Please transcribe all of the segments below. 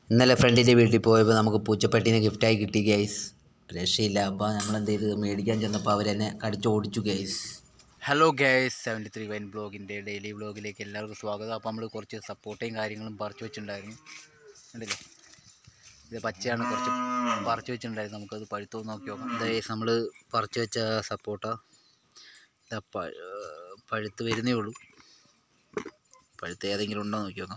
ഇന്നലെ ഫ്രണ്ടിൻ്റെ വീട്ടിൽ പോയപ്പോൾ നമുക്ക് പൂച്ചപ്പട്ടീനെ ഗിഫ്റ്റായി കിട്ടി ഗൈസ് രക്ഷയില്ല അപ്പോൾ നമ്മൾ എന്ത് ചെയ്ത് മേടിക്കാൻ ചെന്നപ്പോൾ അവരെന്നെ കടിച്ച് ഓടിച്ചു guys hello guys seventy three wine ബ്ലോഗിൻ്റെ ഡെയിലി ബ്ലോഗിലേക്ക് എല്ലാവർക്കും സ്വാഗതം അപ്പോൾ നമ്മൾ കുറച്ച് സപ്പോർട്ടയും കാര്യങ്ങളും പറിച്ചു വെച്ചിട്ടുണ്ടായിരുന്നു കണ്ടില്ലേ ഇത് പച്ചയാണ് കുറച്ച് പറിച്ചു വെച്ചിട്ടുണ്ടായിരുന്നു നമുക്കത് പഴുത്തോ നോക്കി നോക്കാം ഗൈസ് നമ്മൾ പറിച്ചു വെച്ച സപ്പോർട്ട ഇതാ പഴ- പഴുത്ത് വരുന്നേ ഉള്ളൂ പഴുത്ത് ഏതെങ്കിലും ഉണ്ടോ നോക്കി നോക്കാം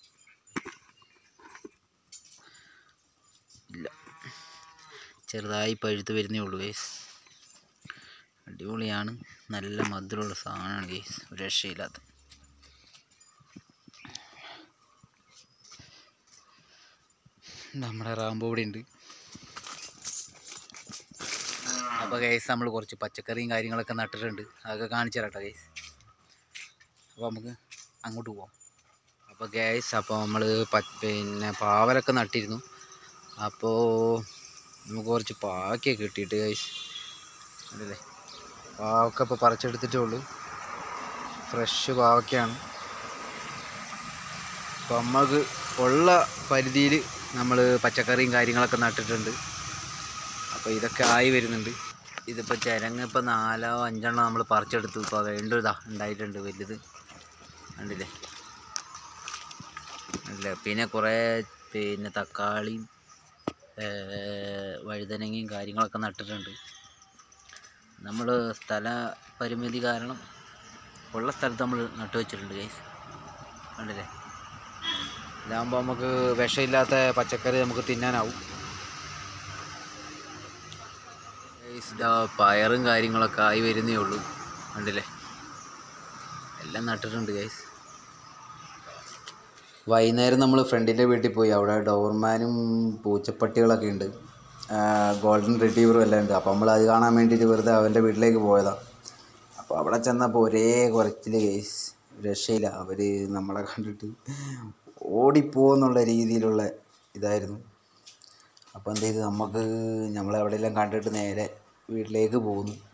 ഇല്ല ചെറുതായി പഴുത്ത് വരുന്നേ ഉള്ളൂ ഗൈസ് അടിപൊളിയാണ് നല്ല മധുരമുള്ള സാധനമാണ് ഗൈസ് ഒരു രക്ഷയില്ലാത്ത നമ്മുടെ റാമ്പോ ഇവിടെ ഉണ്ട് അപ്പോൾ ഗൈസ് നമ്മൾ കുറച്ച് പച്ചക്കറിയും കാര്യങ്ങളൊക്കെ നട്ടിട്ടുണ്ട് അതൊക്കെ കാണിച്ചു തരാട്ടോ ഗൈസ് അപ്പോൾ നമുക്ക് അങ്ങോട്ട് പോവാം അപ്പോൾ ഗൈസ് അപ്പോൾ നമ്മൾ പിന്നെ പാവലൊക്കെ നട്ടിരുന്നു അപ്പോൾ നമുക്ക് കുറച്ച് പാവയ്ക്ക കിട്ടിയിട്ട് ഗൈസ് അതല്ലേ പാവക്ക ഇപ്പോൾ പറിച്ചെടുത്തിട്ടേ ഉള്ളൂ ഫ്രഷ് പാവയ്ക്കാണ് അപ്പോൾ നമുക്ക് ഉള്ള പരിധിയിൽ നമ്മൾ പച്ചക്കറിയും കാര്യങ്ങളൊക്കെ നട്ടിട്ടുണ്ട് അപ്പോൾ ഇതൊക്കെ ആയി വരുന്നുണ്ട് ഇതിപ്പോൾ ചിരങ്ങ ഇപ്പോൾ നാലോ അഞ്ചെണ്ണം നമ്മൾ പറിച്ചെടുത്തു ഇപ്പോൾ വീണ്ടും ഇതാ ഉണ്ടായിട്ടുണ്ട് വലുത് കണ്ടില്ലേ അല്ല പിന്നെ കുറേ പിന്നെ തക്കാളിയും ഏർ, വഴുതനങ്ങയും കാര്യങ്ങളൊക്കെ നട്ടിട്ടുണ്ട് നമ്മൾ സ്ഥല പരിമിതി കാരണം ഉള്ള സ്ഥലത്ത് നമ്മൾ നട്ടു വെച്ചിട്ടുണ്ട് ഗൈസ് കണ്ടില്ലേ ഇതാകുമ്പോൾ നമുക്ക് വിഷമില്ലാത്ത പച്ചക്കറി നമുക്ക് തിന്നാനാവും ഗൈസ് ഇതാ പയറും കാര്യങ്ങളൊക്കെ ആയി വരുന്നേ ഉള്ളൂ കണ്ടില്ലേ എല്ലാം നട്ടിട്ടുണ്ട് ഗൈസ് വൈകുന്നേരം നമ്മൾ ഫ്രണ്ടിൻ്റെ വീട്ടിൽ പോയി അവിടെ ഡോർമാനും പൂച്ചപ്പട്ടികളൊക്കെ ഉണ്ട് ഗോൾഡൻ റിട്രീവറും എല്ലാം ഉണ്ട് അപ്പോൾ നമ്മൾ അത് കാണാൻ വേണ്ടിയിട്ട് വെറുതെ അവൻ്റെ വീട്ടിലേക്ക് പോയതാണ് അപ്പോൾ അവിടെ ചെന്നപ്പോൾ ഒരേ കുറച്ചിൽ കേസ് രക്ഷയില്ല അവർ നമ്മളെ കണ്ടിട്ട് ഓടിപ്പോന്നുള്ള രീതിയിലുള്ള ഇതായിരുന്നു അപ്പോൾ എന്ത് ചെയ്തു നമുക്ക് നമ്മളെവിടെയെല്ലാം കണ്ടിട്ട് നേരെ വീട്ടിലേക്ക് പോകുന്നു